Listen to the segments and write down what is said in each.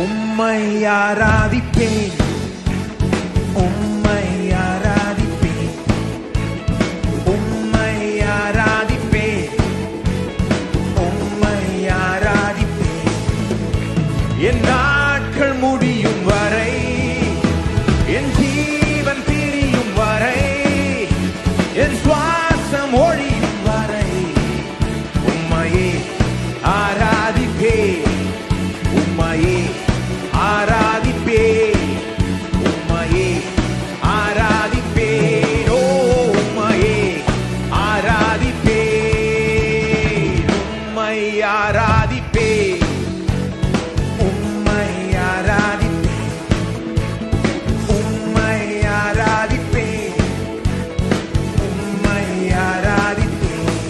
உம்மை ஆராதிப்பேன் உம்மை ஆராதிப்பேன் உம்மை ஆராதிப்பேன் உம்மை ஆராதிப்பேன் என் நாட்கள் முடியும் வரை என் ஜீவன் பிரியும் வரை என் சுவாசம் ஒழியும் வரை உம்மையே ஆராதிப்பே உம்மையே ஆராதிப்பே உம்மையே ஆராதிப்பே ஓ உம்மையே ஆராதிப்பே உம்மை ஆராதிப்பே உம்மை ஆராதிப்பே உம்மை ஆராதிப்பே உம்மை ஆராதிப்பே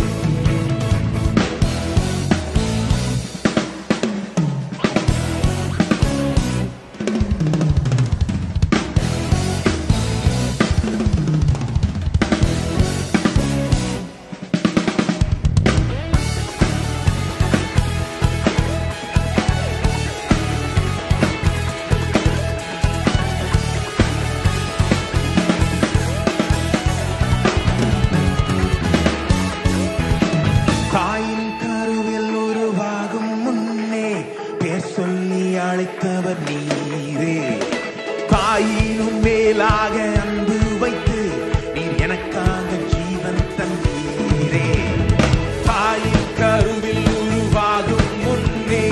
தாயின் கருவில் உருவாகும் முன்னே பேர் சொல்லி அழைத்தவர் நீரே தாயினும் மேலாக அன்பு வைத்து நீர் எனக்காக ஜீவன் தந்தீரே தாயின் கருவில் உருவாகும் முன்னே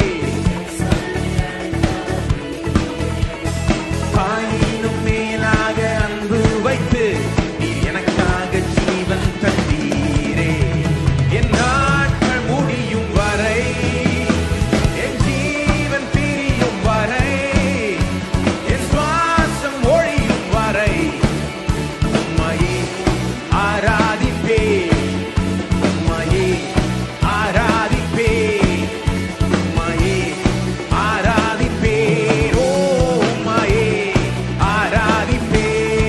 தாயினும் மேலாக அன்பு வைத்து நீர் எனக்காக ஜீவன் தந்தீரே என் நாட்கள் முடியும் வரை என் ஜீவன் பிரியும் வரை என் சுவாசம் ஒழியும் வரை உம்மையே ஆராதிப்பே உம்மையே ஆராதிப்பே உம்மையே ஆராதிப்பே ஓ உம்மையே ஆராதிப்பே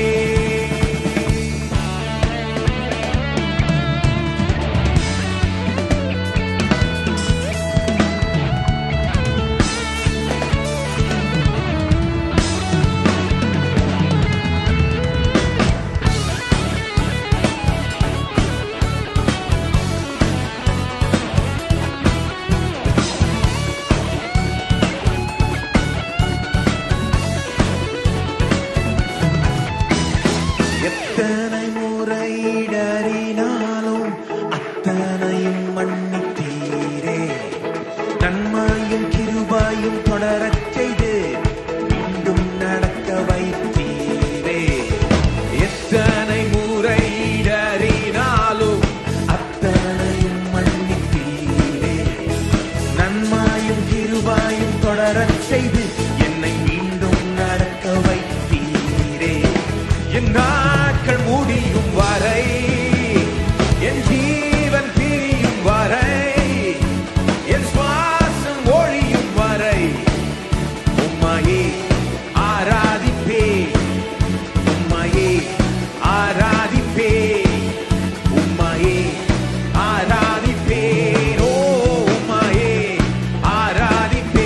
எத்தனை முறையிடறினாலும் அத்தனையும் மன்னித்தீரே நன்மையும் கிருபாயும் தொடரச் செய்து மீண்டும் நடக்க வைத்தீரே எத்தனை முறையிடறினாலும் அத்தனையும் மன்னித்தீரே நன்மாயும் கிருபாயும் தொடரச் செய்து என்னை மீண்டும் நடக்க வைத்தீரே என் நாட்கள் முடியும் வரை என் ஜீவன் பிரியும் வரை என் சுவாசம் ஒழியும் வரை உம்மையே ஆராதிப்பே உம்மையே ஆராதிப்பே உம்மையே ஆராதிப்பே ஓ உம்மையே ஆராதிப்பே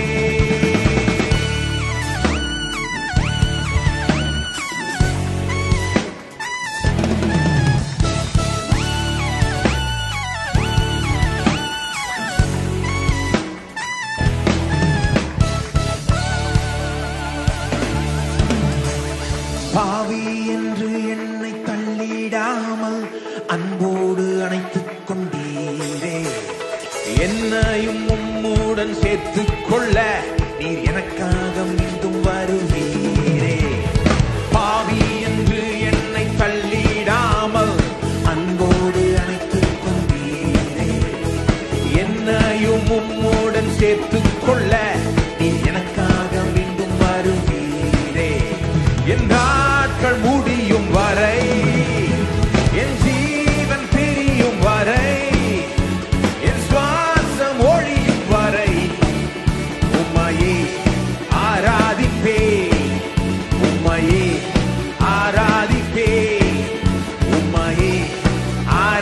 பாவி என்று என்னை தள்ளிடாமல் அன்போடு அணைத்துக் கொண்டீரே என்னையும் உம்முடன் சேர்த்துக் கொள்ள நீர் எனக்காக மீண்டும் வருவீரே பாவி என்று என்னை தள்ளிடாமல் அன்போடு அணைத்துக் கொண்டீரே என்னையும் உம்முடன் சேர்த்துக் கொள்ள நீ எனக்காக மீண்டும் வருவீரே என் நாட்கள் முடியும் வரை என் ஜீவன் பிரியும் வரை என் சுவாசம் ஒழியும் வரை உம்மையே ஆராதிப்பே உம்மையே ஆராதிப்பே உம்மையே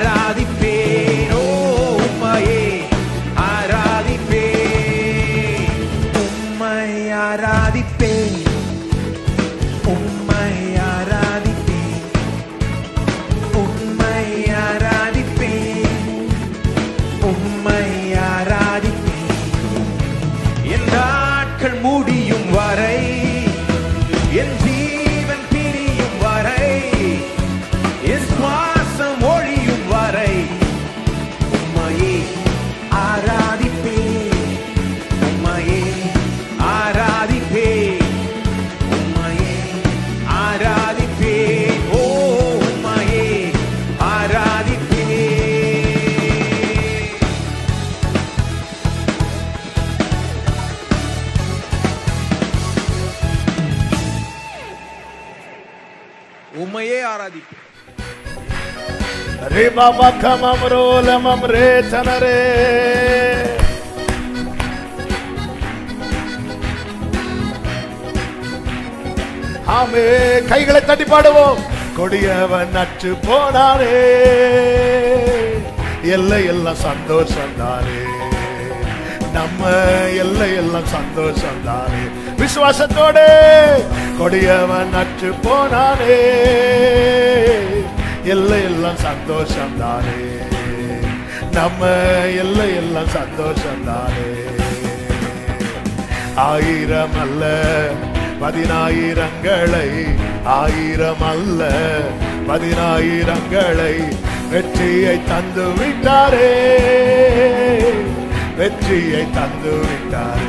ஆராதிப்பே ஓ உம்மையே ஆராதிப்பே உம்மையே ஆராதிப்பேன் ரே பாபா கமம் ரோலமம் ரே தனரே ஆமே கைகளை தட்டி பாடுவோம் கொடியவன் நச்சு போனாரே எல்லை எல்லாம் சந்தோஷம் தானே நம்ம எல்லை எல்லாம் சந்தோஷம் தானே விசுவாசத்தோடு கொடியவன் நச்சு போனானே எல்லை எல்லாம் சந்தோஷம் தானே நம்ம எல்லை எல்லாம் சந்தோஷம் தானே ஆயிரம் அல்ல பதினாயிரங்களை ஆயிரம் அல்ல பதினாயிரங்களை வெற்றியை தந்து விட்டாரே வெற்றியை தந்து விட்டாரே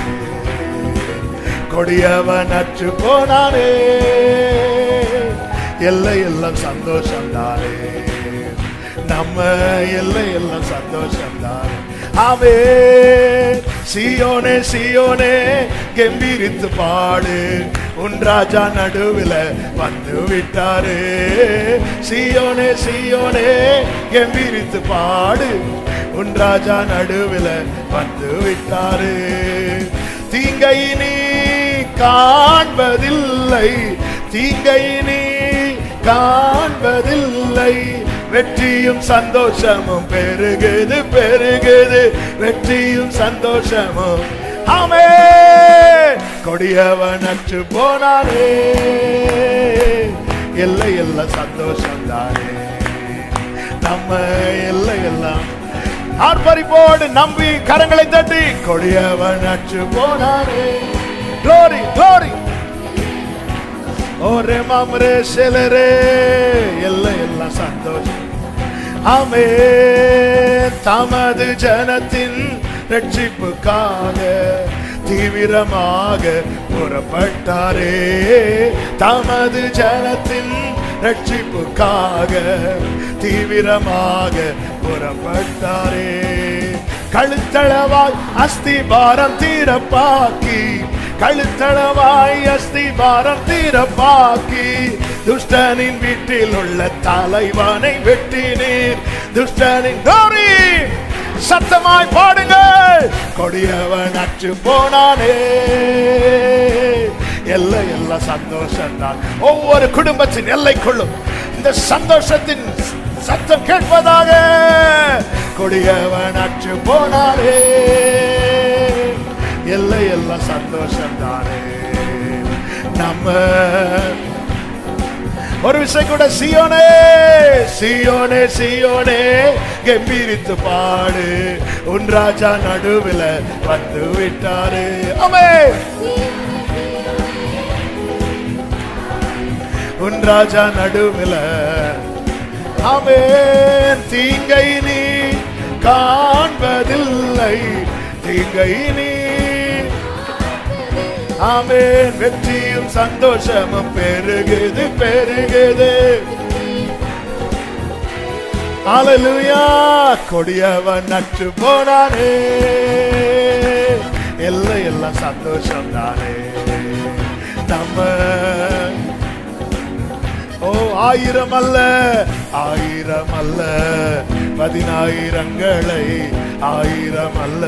கொடியவன் அற்று போனானே எல்லை எல்லாம் சந்தோஷம் தானே நம்ம எல்லை எல்லாம் சந்தோஷம் தானே ஆவே சியோனே சியோனே கெம்பீரித்து பாடு உன் ராஜா நடுவில் வந்து விட்டாரு சியோனே சியோனே கெம்பீரித்து பாடு உன் ராஜா நடுவில் வந்து விட்டாரு தீங்கை நீ காண்பதில்லை தீங்கை நீ காண்பதில்லை வெற்றியும் சந்தோஷமும் பெருகுது பெருகுது வெற்றியும் சந்தோஷமும் ஆமே கொடியவன் அற்று போனாரே எல்லை எல்லாம் சந்தோஷம் தானே நம்ம எல்லை எல்லாம் ஆர்ப்பரிப்போடு நம்பி கரங்களை தட்டி கொடியவன் அற்று போனாரே க்ளோரி க்ளோரி ஓரே மாமரே செலரே எல்லாம் எல்லாம் சந்தோஷம் ஆமே தமது ஜனத்தின் ரட்சிப்புக்காக தீவிரமாக புறப்பட்டாரே தமது ஜனத்தின் ரட்சிப்புக்காக தீவிரமாக புறப்பட்டாரே கழுத்தளவாய் அஸ்திபாரம் தீரப்பாக்கி கழுத்தளவாய் அஸ்திபாரம் தீரப்பாக்கி துஷ்டனின் வீட்டில் உள்ள தலைவனை வெட்டினீர் துஷ்டனின் கோரி சத்தமாய் பாடுங்கள் கொடியவன் அற்று போனானே எல்லை எல்லாம் சந்தோஷம் தான் ஒவ்வொரு குடும்பத்தின் எல்லைக்குள்ளும் இந்த சந்தோஷத்தின் சத்தம் கேட்பதாக கொடியவன் அற்று போனாரே எல்லை எல்லாம் சந்தோஷம் தானே நம்ம ஒரு விஷயம் கூட சியோனே சியோனே சியோனே கம்பீரித்து பாடு உன் ராஜா நடுவில் வந்து விட்டாரு அமே உன் ராஜா நடுவில் ஆமென் தீங்கை நீ காண்பதில்லை தீங்கை நீ ஆமென் வெற்றியும் சந்தோஷமும் பெருகுது பெருகுது அலலுயா கொடியவன் நட்டு போனானே எல்லாம் எல்லாம் சந்தோஷம் தானே நம்ம ஓ ஆயிரம் அல்ல ஆயிரம் அல்ல பதினாயிரங்களை ஆயிரம் அல்ல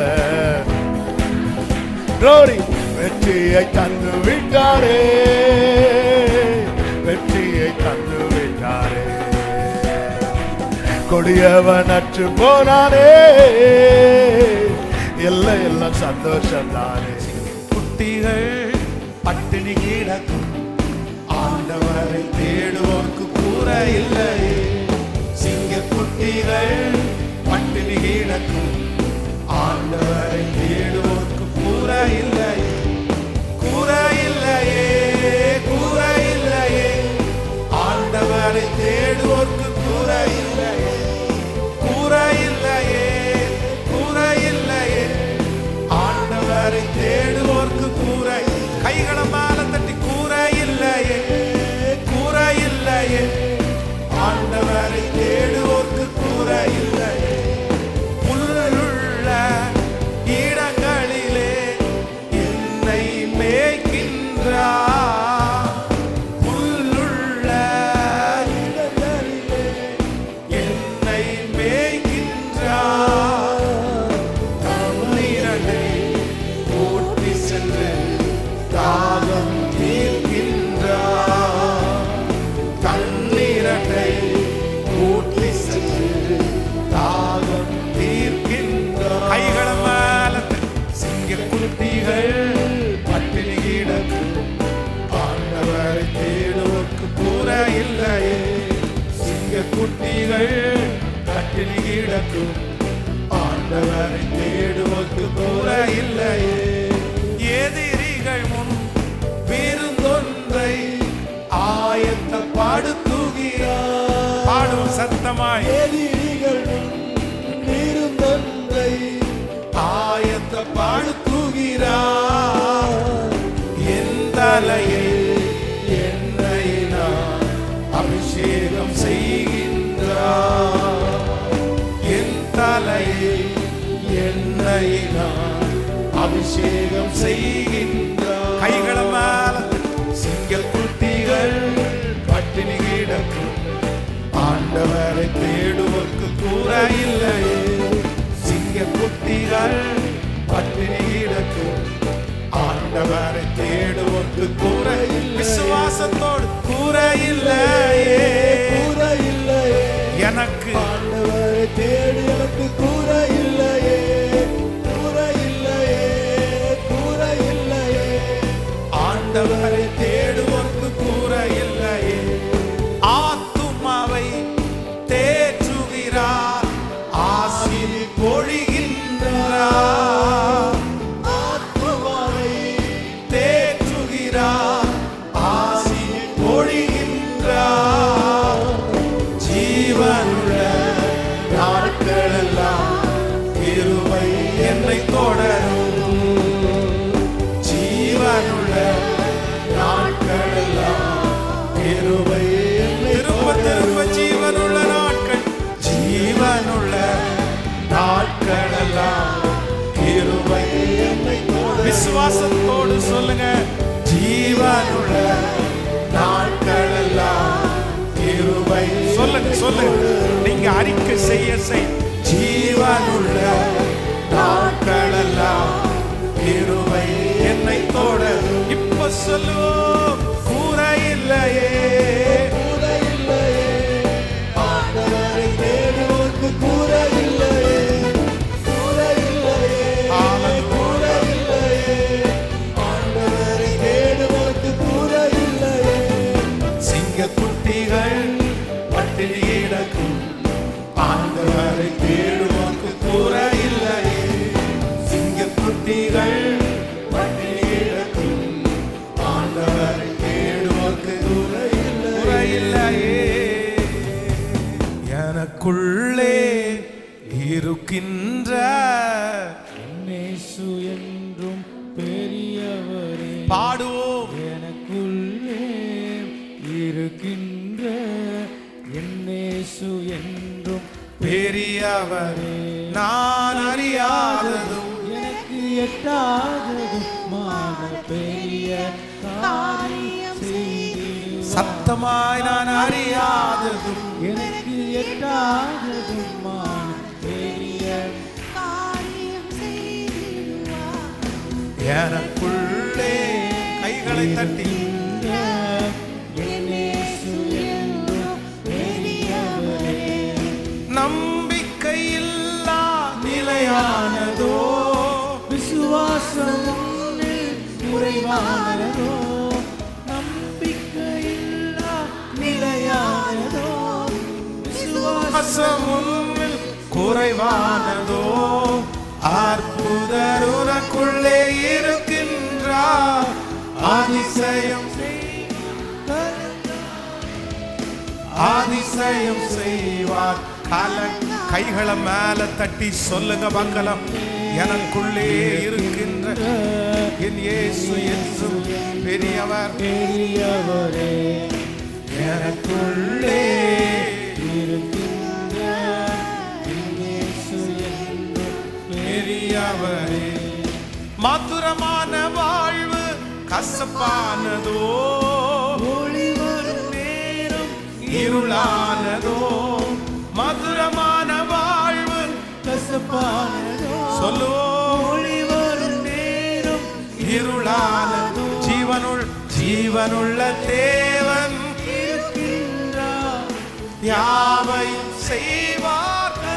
க்ளோரி வெற்றியை தந்து விட்டாரே வெற்றியை தந்து விட்டாரே கொடியவன் அற்று போனாரே எல்லாம் எல்லாம் சந்தோஷம் தானே குட்டிகள் பட்டினி கிடக்கும் ஆண்டவரை தேடுவோர்க்கு கூற இல்லையே சிங்க குட்டிகள் பட்டினி கிடக்கும் ஆண்டவரை தேடுவோர்க்கு கூற இல்லையே கூற இல்லையே கூற இல்லையே ஆண்டவரை தேடுவோர்க்கு கூற இல்லையே கூற இல்லையே கூற இல்லையே ஆண்டவரை தேடுவோர்க்கு கூரை கைகளை மேல தட்டி கூரை இல்லையே கூரை இல்லையே ஆண்டவரை தேடுவோர்க்கு கூரை இல்லையே புல்லுள்ள இடங்களிலே என்னை மேய்க்கின்றார் புல்லுள்ள கிடக்கும் ஆண்டவரை தேடுவோக்கு கூட இல்லையே எதிரிகள் முன் விருந்தொன்றை ஆயத்த பாடுத்துகிறார் பாடும் சத்தமாய் எதிரிகள் இருந்தொன்றை ஆயத்த பாடுத்துகிறார் என் தலையை எண்ணெயினால் அபிஷேகம் செய்கின்றார் என் தலையை எண்ணெயினால் அபிஷேகம் செய்கின்றார் கைகளை மேல சிங்கக்குட்டிகள் பட்டினி கிடக்கும் ஆண்டவரை தேடுவோர்க்கு கூற இல்லையே சிங்கக்குட்டிகள் பட்டினி கிடக்கும் ஆண்டவரை தேடுவோர்க்கு கூற விசுவாசத்தோடு கூற இல்லையே கூற இல்லையே எனக்கு ஆண்டவரை தேடி எனக்கு கூற இல்லையே கூற இல்லையே கூற இல்லையே ஆண்டவரை தேடுவோர்க்கு கூற இல்லையே ஆத்துமாவை தேற்றுகிறார் ஆசிரி பொழிகின்றார் ஆத்துமாவை தேற்றுகிறார் ஆசி பொழிகின்றார் ஜீவனுள்ள நாட்களெல்லாம் கிருபை என்னை தொடரும் ஜீவனுள்ள நாட்களெல்லாம் கிருபை என்னை திரும்ப திரும்ப ஜீவனுள்ள நாட்கள் ஜீவனுள்ள நாட்களெல்லாம் கிருபை என்னை தொடரும் விசுவாசத்தோடு சொல்லுங்க ஜீவனுள்ள நாட்களெல்லாம் கிருபை சொல்லுங்க சொல்லுங்க நீங்க அறிக்கை செய்ய செய் ஜீவனுள்ள நாட்களெல்லாம் கிருபை என்னை தோட இப்ப சொல்லுவோம் கூற இல்லையே கூற இல்லையே ஆண்டவரை தேடுவோர்க்கு கூற இல்லையே கூற இல்லையே கூற இல்லையே ஆண்டவரை தேடுவோர்க்கு கூற இல்லையே சிங்கக்குட்டிகள் பட்டினி கிடக்கும் ஆண்டவரை தேடுவோர்க்கு கூற இல்லையே சிங்கக்குட்டிகள் பட்டினி கிடக்கும் ஆண்டவரை தேடுவோர்க்கு கூற இல்லையே எனக்குள்ளே இருக்கின்ற இயேசு என்றும் பெரியவரே பாடுவோம் எனக்குள்ளே இருக்கின்ற என்னேசு என்றும் பெரியவரே நான் அறியாததும் எனக்கு எட்டாததும் மான பெரிய காரியம் செய்திடுவார். சத்தமாய் நான் அறியாததும் எனக்கு எட்டாததும் மான பெரிய காரியம் செய்திடுவார் எனக்குள்ளே கைகளை தட்டி என்னேசு என்றும் பெரியவரே நம்பிக்கையில்லா நிலையானதோ விசுவாசம் உன்னில் குறைவானதோ நம்பிக்கையில்லா நிலையானதோ விசுவாசம் வசம் உன்னில் குறைவானதோ அற்புதர் உனக்குள்ளே இருக்கின்றார் அதிசயம் அதிசயம் செய்வார் கல கைகளை மேல தட்டி சொல்லுங்க பார்க்கலாம் எனக்குள்ளே இருக்கின்ற என் இயேசு என்றும் பெரியவர் பெரியவரே எனக்குள்ளே இருக்கின்ற இயேசு என்றும் பெரியவரே மதுரமான வாழ்வு கசப்பானதோ ஒளி வரும் நேரம் இருளானதோ மதுரமான வாழ்வு கசப்பானதோ சொல்லுவோம் ஒளி வரும் நேரம் இருளானதோ ஜீவனுள் ஜீவனுள்ள தேவன் இருக்கின்றார் யாவையும் செய்வார்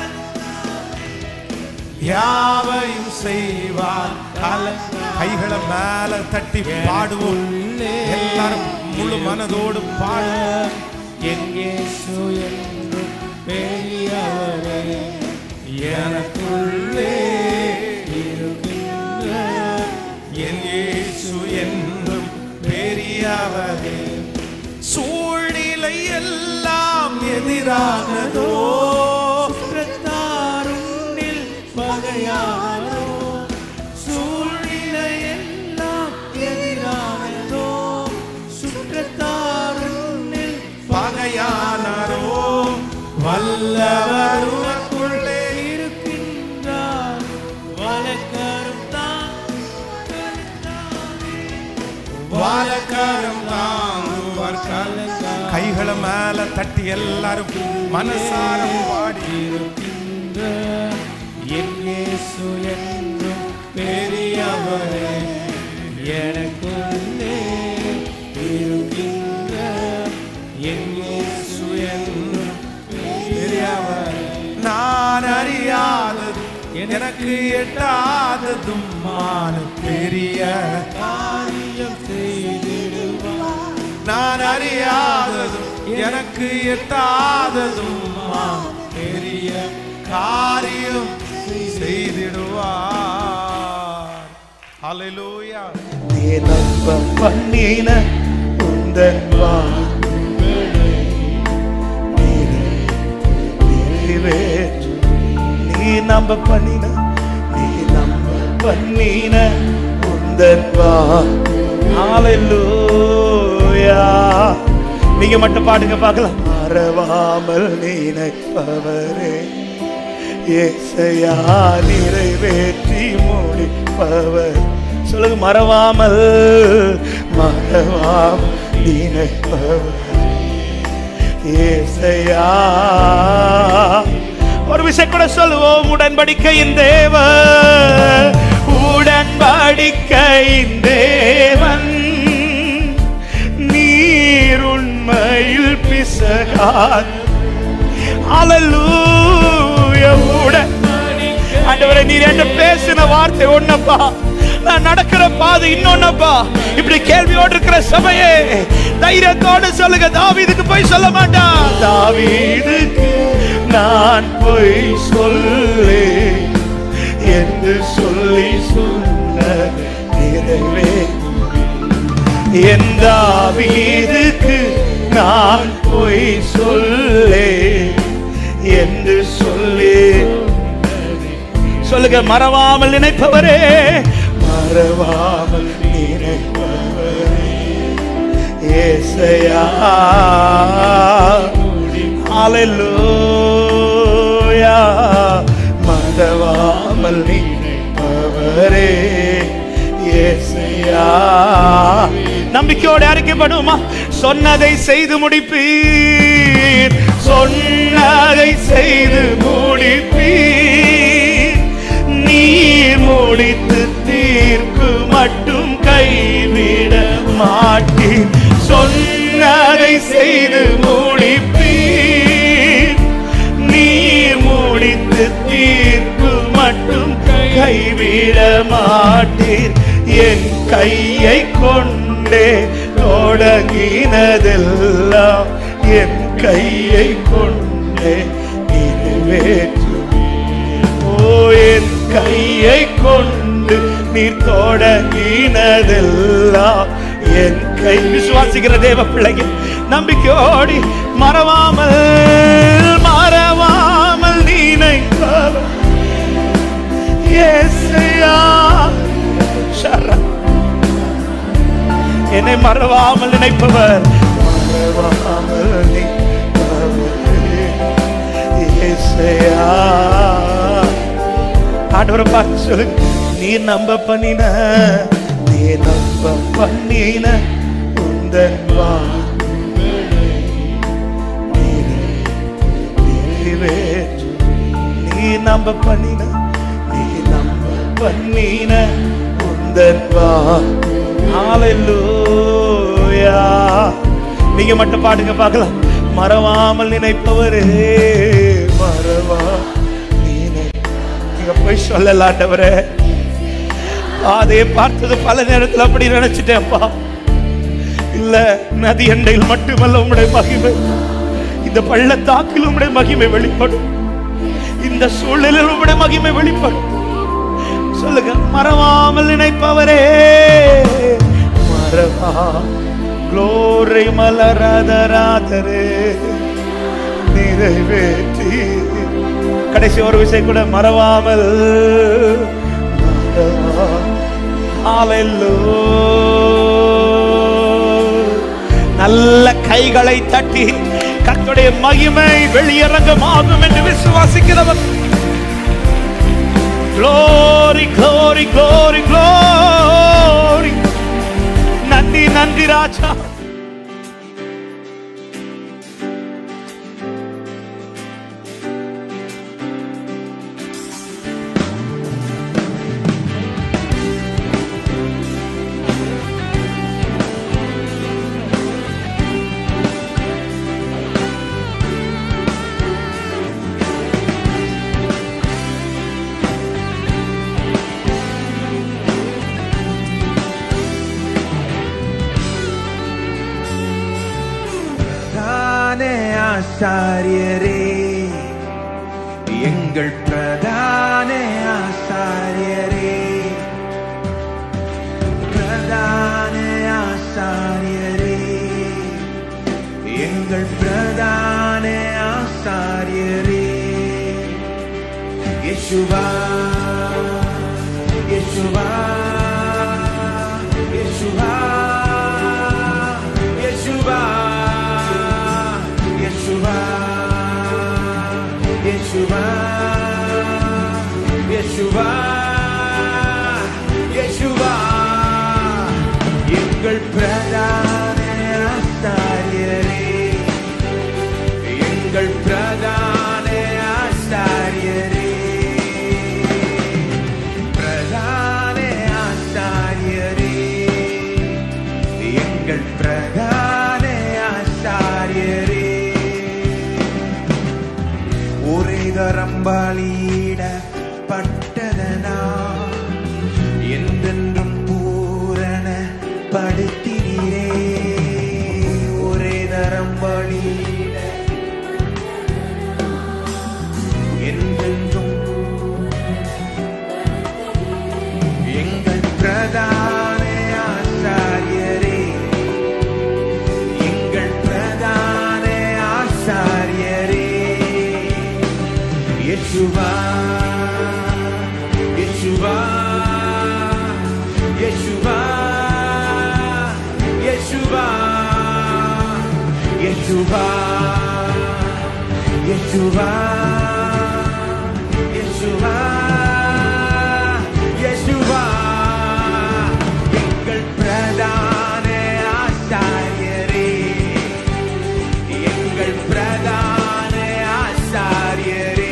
யாவையும் செய்வார் கல- கைகளை மேல தட்டி பாடுவோம் எல்லாரும் முழு மனதோடு பாடுவோம் எங்கே என்றும் பெரியவரே எனக்குள்ளே இருக்கின்ற என் இயேசு என்றும் பெரியவரே சூழ்நிலை எல்லாம் எதிரானதோ சுற்றத்தாருன்னில் பகையானோ சூழ்நிலை எல்லாம் எதிரானதோ சுற்றத்தாருன்னில் பகையானரோ வல்லவர் உனக்குள்ளே இருக்கின்றார் வழக்கரும் தான் வாழக்காரம் தாங்குவார் கலங்க- கைகளை மேல தட்டி எல்லாரும் மனசாரம் பாடி இருக்கின்ற என் இயேசு என்றும் பெரியவரே எனக்குள்ளே இருக்கின்ற என் இயேசு என்றும் பெரியவரே நான் அறியாதது எனக்கு எட்டாததும் மான பெரிய காரியம் செய்திடுவார் நான் அறியாததும் எனக்கு எட்டாததும் மான பெரிய காரியம் செய்திடுவார் ஹalleluya நீ நம்ப பண்ணின உந்தன் வாக்குகளை நிறைவேற்று. நீ நம்ப பண்ணின நீ நம்ப பண்ணின உந்தன் வாக்குலையா நீங்க மட்டும் பாடுங்க பார்க்கலாம் மறவாமல் நினைப்பவரே ஏசையா நிறைவேற்றி முடிப்பவர் சொல்லுங்க மறவாமல் மறவாமல் நினைப்பவர் ஏசையா ஒரு விஷயம் கூட சொல்லுவோம் உடன்படிக்கையின் தேவ உடன்படிக்கையின் தேவன் நீர் உண்மையில் பிசகார் Hallelujah. உடன் ஆண்டவரே நீர் என்ன பேசின வார்த்தை ஒன்னப்பா நான் நடக்கிற பாதை இன்னொன்னப்பா இப்படி கேள்வியோடு இருக்கிற சபையே தைரியத்தோடு சொல்லுங்க தாவீதுக்கு போய் சொல்ல மாட்டான் தாவீதுக்கு நான் போய் சொல்லு என்று சொல்லி சொன்ன நிறைவே என் தாவீதுக்கு நான் போய் சொல்லே என்று சொல்லி சொல்லுங்க மறவாமல் நினைப்பவரே மறவாமல் நினைப்பவரே ஏசையா ஹalleluya மறவாமல் நினைப்பவரே ஏசையா நம்பிக்கையோடு அறிக்கைப்படுமா சொன்னதை செய்து முடிப்பீர் சொன்னதை செய்து முடிப்பீர் நீர் முடித்து தீர்ப்பு மட்டும் கைவிட மாட்டீர் சொன்னதை செய்து முடிப்பீர் நீர் முடித்து தீர்ப்பு மட்டும் கைவிட மாட்டீர் என் கையை கொண்டே தொடங்கினதெல்லாம் என் கையை கொண்டே நிறைவேற்று ஓ என் கையை கொண்டு நீர் தொடங்கினதெல்லாம் என் கை விசுவாசிக்கிற தேவ பிள்ளைகள் நம்பிக்கையோடி மறவாமல் மறவாமல் நினைப்பவர் இயேசுயா. சரண். என்னை மறவாமல் நினைப்பவர் மறவாமல் நினைப்பவரே. இயேசுயா. ஆண்டவரை பார்த்து சொல்லுங்க நீ நம்ப பண்ணின நீ நம்ப பண்ணின உந்தன் வாக்குகளை நிறைவேற்று. நீ நம்ப பண்ணின நீ நம்ப பண்ணின உந்தன் வாக்கு ஹalleluya நீங்க மட்டும் பாடுங்க பார்க்கலாம் மறவாமல் நினைப்பவரே மறவா நீனை நீங்க போய் சொல்லலாண்டவரே பாதையை பார்த்தது பல நேரத்தில் அப்படி நினைச்சிட்டேன்ப்பா இல்ல நதி அண்டையில் மட்டுமல்ல உம்முடைய மகிமை இந்த பள்ளத்தாக்கில் உம்முடைய மகிமை வெளிப்படும் இந்த சூழ்நிலையில் உம்முடைய மகிமை வெளிப்படும் சொல்லுங்க மறவாமல் நினைப்பவரே மறவா குளோரை மலராதராதரே நிறைவேற்றி கடைசி ஒரு விஷயம் கூட மறவாமல் மறவா Hallelujah. நல்ல கைகளை தட்டி கர்த்தருடைய மகிமை வெளியரங்கமாகும் என்று விசுவாசிக்கிறவர் glory glory glory glory நன்றி நன்றி ராஜா பிரதான ஆசாரியரே எங்கள் பிரதான ஆசாரியரே பிரதான ஆசாரியரே எங்கள் பிரதான ஆசாரியரே யேசுவா யேசுவா யேசுவா யேசுவா யேசுவா யேசுவா யேசுவா யேசுவா எங்கள் பிரதான ஆசாரியரே எங்கள் பிரதான ஆசாரியரே பிரதான ஆசாரியரே எங்கள் பிரதான ஆசாரியரே ஒரே தரம் பலியிட பட்டதனா என்றென்றும் பூரண படுத்தினீரே ஒரே தரம் பலியிட என்றென்றும் எங்கள் பிரதான ஆசாரியரே எங்கள் பிரதான ஆசாரியரே யேசுவா யேசுவா யேசுவா யேசுவா யேசுவா யேசுவா யேசுவா யேசுவா எங்கள் பிரதான ஆசாரியரே எங்கள் பிரதான ஆசாரியரே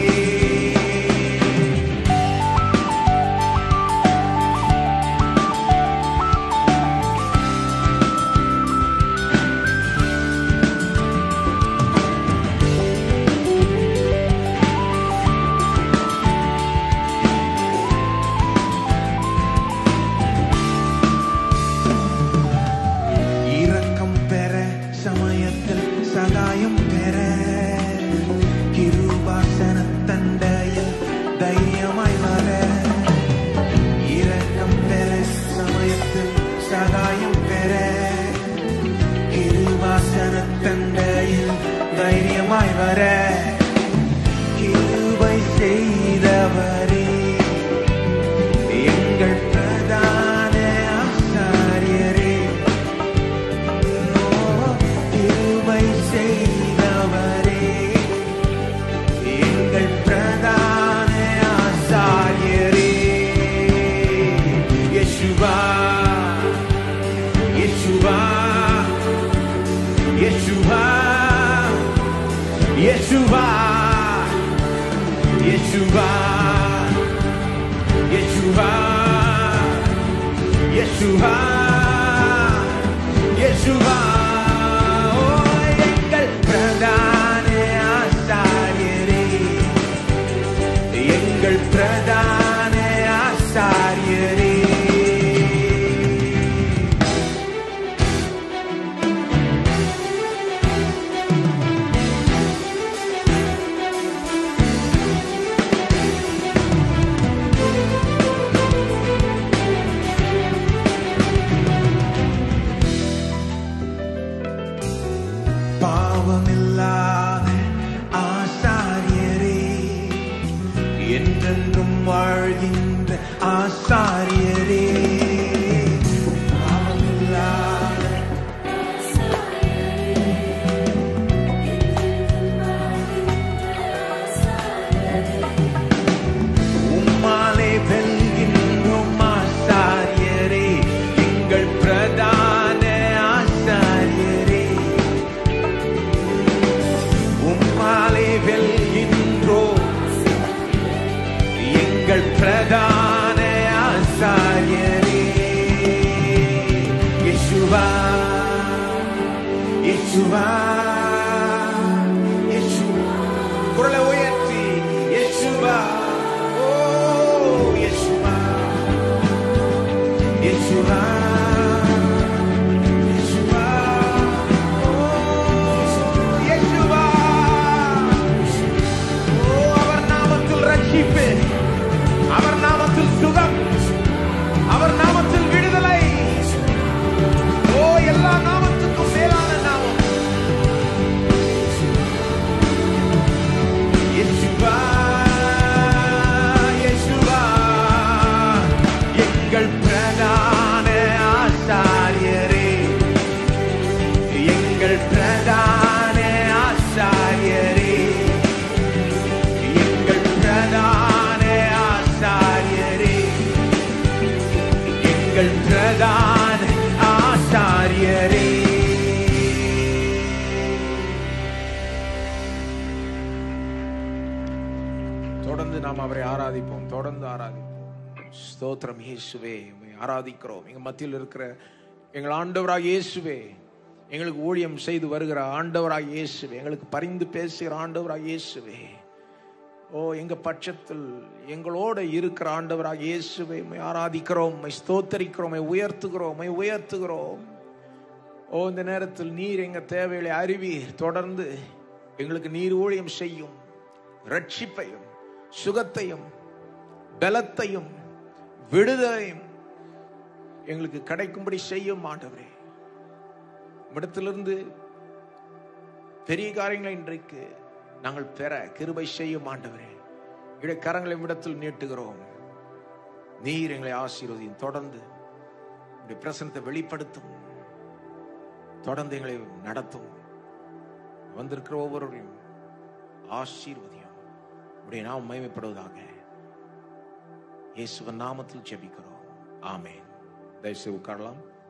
இரக்கம் பெற சமயத்தில் சகாயம் பெற கிருபாசன தண்டையில் தைரியமாய் வர இரக்கம் பெற சமயத்தில் சகாயம் பெற கிருபாசன தண்டையில் தைரியமாய் வர கிருபை செய்தவரே எங்கள் பிரதான ஆசாரியரே கிருபை செய்தவரே எங்கள் பிரதான ஆசாரியரே யேசுவா யேசுவா யேசுவா யேசுவா யேசுவா யேசுவா யேசுவா யேசுவா ஓ எங்கள் பிரதான ஆசாரியரே எங்கள் பிரதான ஆசாரியரே ஆசாரியரே பாவமில்லாத உம்மாலே வெல்கின்றோம் ஆசாரியரே எங்கள் பிரதான ஆசாரியரே உம்மாலே வெல்கின்றோம் எங்கள் பிரதான ஆசாரியரே யேசுவா யேசுவா யேசுவா குரலை உயர்த்தி யேசுவா ஓ யேசுவா யேசுவா யேசுவா ஓ யேசுவா ஓ அவர் நாமத்தில் ரட்சிப்பு அவர் நாமத்தில் சுகம் அவர் நாமத்தில் விடுதலை ஓ எல்லா நாமத்துக்கும் மேலான நாமம் இயேசுவா இயேசுவா எங்கள் பிரதான ஆசாரியரே எங்கள் பிரதான ஆசாரியரே எங்கள் பிரதான ஆசாரியரே எங்கள் பிரதான ஆசாரியரே தொடர்ந்து நாம் அவரை ஆராதிப்போம் தொடர்ந்து ஆராதிப்போம் ஸ்தோத்திரம் இயேசுவே உம்மை ஆராதிக்கிறோம் எங்க மத்தியில் இருக்கிற எங்கள் ஆண்டவராக இயேசுவே எங்களுக்கு ஊழியம் செய்து வருகிற ஆண்டவராக இயேசுவே எங்களுக்கு பரிந்து பேசுகிற ஆண்டவராக இயேசுவே ஓ எங்க பட்சத்தில் எங்களோட இருக்கிற ஆண்டவராக இயேசுவை உம்மை ஆராதிக்கிறோம் உம்மை ஸ்தோத்தரிக்கிறோம் உம்மை உயர்த்துகிறோம் உம்மை உயர்த்துகிறோம் ஓ இந்த நேரத்தில் நீர் எங்க தேவைகளை அறிவீர் தொடர்ந்து எங்களுக்கு நீர் ஊழியம் செய்யும் ரட்சிப்பையும் சுகத்தையும் பலத்தையும் விடுதலையும் எங்களுக்கு கிடைக்கும்படி செய்யும் ஆண்டவரே இடத்திலிருந்து பெரிய காரியங்களை இன்றைக்கு நாங்கள் பெற கிருபை செய்யும் ஆண்டவரே இடைய கரங்களை இடத்தில் நீட்டுகிறோம் நீர் எங்களை ஆசீர்வதியும் தொடர்ந்து உடைய பிரசனத்தை வெளிப்படுத்தும் தொடர்ந்து எங்களை நடத்தும் வந்திருக்கிற ஒவ்வொருவரையும் ஆசீர்வதியும் உடைய நாம் மகிமைப்படுவதாக இயேசுவன் நாமத்தில் ஜெபிக்கிறோம் ஆமென் தயவுசெய்து உட்காரலாம்